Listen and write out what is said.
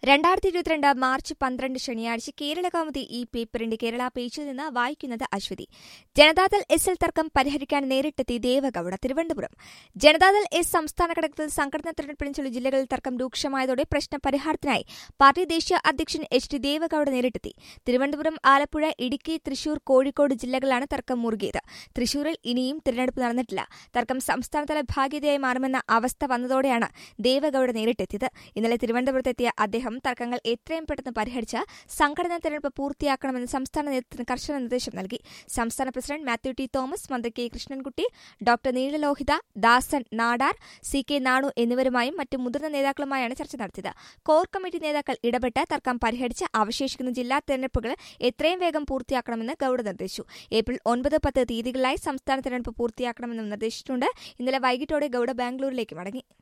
രണ്ടായിരത്തി ഇരുപത്തിരണ്ട് മാർച്ച് പന്ത്രണ്ട് ശനിയാഴ്ച കേരള കൗമുദി ഈ പേപ്പറിന്റെ കേരള പേജിൽ നിന്ന് വായിക്കുന്നത് അശ്വതി ജനതാദൾ എസിൽ തർക്കം പരിഹരിക്കാൻ നേരിട്ടെത്തി ദേവഗൌഡ തിരുവനന്തപുരം ജനതാദൾ എസ് സംസ്ഥാന ഘടകത്തിൽ സംഘടനാ തെരഞ്ഞെടുപ്പിന് ചൊല്ലി ജില്ലകളിൽ തർക്കം രൂക്ഷമായതോടെ പ്രശ്ന പരിഹാരത്തിനായി പാർട്ടി ദേശീയ അധ്യക്ഷൻ എച്ച് ഡി ദേവഗൌഡ നേരിട്ടെത്തി തിരുവനന്തപുരം ആലപ്പുഴ ഇടുക്കി തൃശൂർ കോഴിക്കോട് ജില്ലകളിലാണ് തർക്കം മുറുകിയത് തൃശൂരിൽ ഇനിയും തിരഞ്ഞെടുപ്പ് നടന്നിട്ടില്ല തർക്കം സംസ്ഥാനതല ഭാഗ്യതയായി മാറുമെന്ന അവസ്ഥ വന്നതോടെയാണ് ദേവഗൌഡ നേരിട്ടെത്തിയത് ഇന്നലെ തിരുവനന്തപുരത്തെത്തിയ അദ്ദേഹം തർക്കങ്ങൾ എത്രയും പെട്ടെന്ന് പരിഹരിച്ച് സംഘടനാ തെരഞ്ഞെടുപ്പ് പൂർത്തിയാക്കണമെന്ന് സംസ്ഥാന നേതൃത്വത്തിന് കർശന നിർദ്ദേശം നൽകി സംസ്ഥാന പ്രസിഡന്റ് മാത്യു ടി തോമസ് മന്ത്രി K Krishnankutty doctor Neelalohitha Dasan Nadar C K Nanu എന്നിവരുമായും മറ്റ് മുതിർന്ന നേതാക്കളുമായാണ് ചർച്ച നടത്തിയത് കോർ കമ്മിറ്റി നേതാക്കൾ ഇടപെട്ട് തർക്കം പരിഹരിച്ച് അവശേഷിക്കുന്ന ജില്ലാ തെരഞ്ഞെടുപ്പുകൾ എത്രയും വേഗം പൂർത്തിയാക്കണമെന്ന് ഗൌഡ നിർദ്ദേശിച്ചു ഏപ്രിൽ ഒൻപത് പത്ത് തീയതികളിലായി സംസ്ഥാന തെരഞ്ഞെടുപ്പ് പൂർത്തിയാക്കണമെന്ന് നിർദ്ദേശിച്ചിട്ടുണ്ട് ഇന്നലെ വൈകിട്ടോടെ ഗൌഡ ബാംഗ്ലൂരിലേക്ക് മടങ്ങി